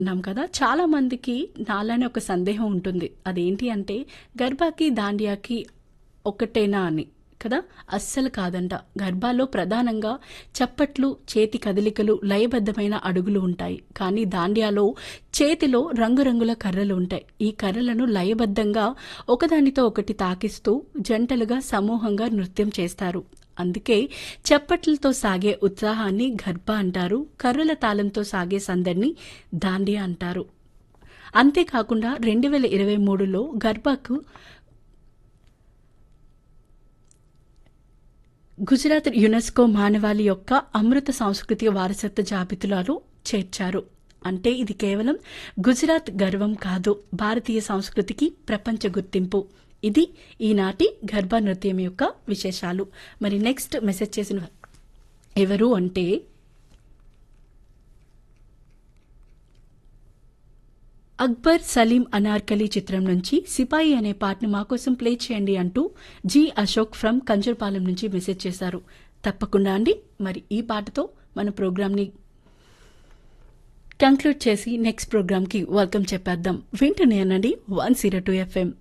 ఉన్నాం కదా చాలా మందికి నాలానే ఒక సందేహం ఉంటుంది అదేంటి అంటే గర్భాకి దాండియాకి ఒకటేనా అని కదా అస్సలు కాదంట గర్భాలో ప్రధానంగా చప్పట్లు చేతి కదలికలు లయబద్ధమైన అడుగులు ఉంటాయి కానీ దాండియాలో చేతిలో రంగురంగుల కర్రలు ఉంటాయి ఈ కర్రలను లయబద్ధంగా ఒకదానితో ఒకటి తాకిస్తూ జంటలుగా సమూహంగా నృత్యం చేస్తారు అందుకే చప్పట్లతో సాగే ఉత్సాహాన్ని గర్భ అంటారు కర్రల తాళంతో సాగే సందడిని దాండియా అంటారు అంతేకాకుండా రెండు వేల ఇరవై మూడులో గర్భకు గుజరాత్ యునెస్కో మానవాళి యొక్క అమృత సాంస్కృతిక వారసత్వ జాబితాలో చేర్చారు అంటే ఇది కేవలం గుజరాత్ గర్వం కాదు భారతీయ సంస్కృతికి ప్రపంచ గుర్తింపు ఇది ఈనాటి గర్భ నృత్యం యొక్క విశేషాలు మరి నెక్స్ట్ మెసేజ్ చేసిన ఎవరు అంటే అక్బర్ సలీం అనార్కలి చిత్రం నుంచి సిపాయి అనే పాటను మా కోసం ప్లే చేయండి అంటూ జి అశోక్ ఫ్రమ్ కంజర్పాలెం నుంచి మెసేజ్ చేశారు తప్పకుండా అండి మరి ఈ పాటతో మన ప్రోగ్రామ్ని కంక్లూడ్ చేసి నెక్స్ట్ ప్రోగ్రామ్కి వెల్కమ్ చెప్పేద్దాం వింటూనే అనండి వన్ జీరో టూ ఎఫ్ఎం